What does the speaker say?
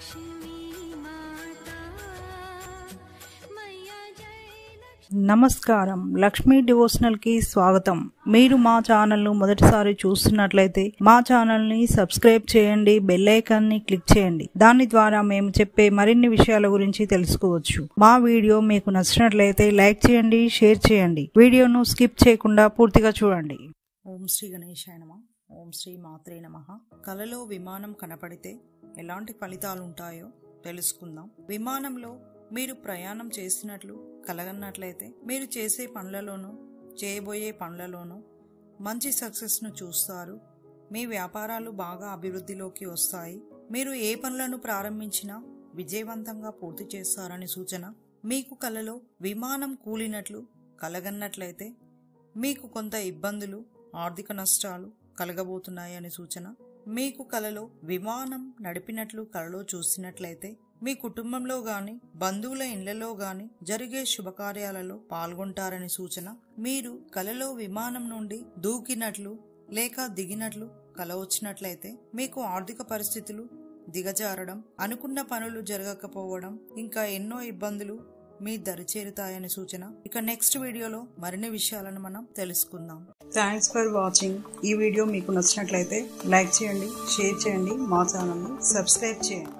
నమస్కారం లక్ష్మీ డివోషనల్ కి స్వాగతం మీరు మా ఛానల్ ను మొదటిసారి చూస్తున్నట్లయితే మా ఛానల్ ని సబ్స్క్రైబ్ చేయండి బెల్ ఐకాన్ ని క్లిక్ చేయండి దాని ద్వారా మేము చెప్పే మరిన్ని విషయాల గురించి తెలుసుకోవచ్చు మా వీడియో మీకు నచ్చినట్లయితే లైక్ చేయండి షేర్ చేయండి వీడియోను స్కిప్ చేయకుండా పూర్తిగా చూడండి ఓం శ్రీ గణేశాయ నమ ఓం శ్రీ మాత్రే నమ కలలో విమానం కనపడితే ఎలాంటి ఫలితాలు ఉంటాయో తెలుసుకుందాం విమానంలో మీరు ప్రయాణం చేసినట్లు కలగన్నట్లయితే మీరు చేసే పనులలోనూ చేయబోయే పనులలోనూ మంచి సక్సెస్ను చూస్తారు మీ వ్యాపారాలు బాగా అభివృద్ధిలోకి వస్తాయి మీరు ఏ పనులను ప్రారంభించినా విజయవంతంగా పూర్తి చేస్తారని సూచన మీకు కలలో విమానం కూలినట్లు కలగన్నట్లయితే మీకు కొంత ఇబ్బందులు ఆర్థిక నష్టాలు కలగబోతున్నాయని సూచన మీకు కలలో విమానం నడిపినట్లు కలలో చూసినట్లయితే మీ కుటుంబంలో గాని బంధువుల ఇళ్లలో గాని జరిగే శుభకార్యాలలో పాల్గొంటారని సూచన మీరు కలలో విమానం నుండి దూకినట్లు లేక దిగినట్లు కల వచ్చినట్లయితే మీకు ఆర్థిక పరిస్థితులు దిగజారడం అనుకున్న పనులు జరగకపోవడం ఇంకా ఎన్నో ఇబ్బందులు మీ దరిచేరుతాయని సూచన ఇక నెక్స్ట్ వీడియోలో మరిన్ని విషయాలను మనం తెలుసుకుందాం థ్యాంక్స్ ఫర్ వాచింగ్ ఈ వీడియో మీకు నచ్చినట్లయితే లైక్ చేయండి షేర్ చేయండి మా ఛానల్ని సబ్స్క్రైబ్ చేయండి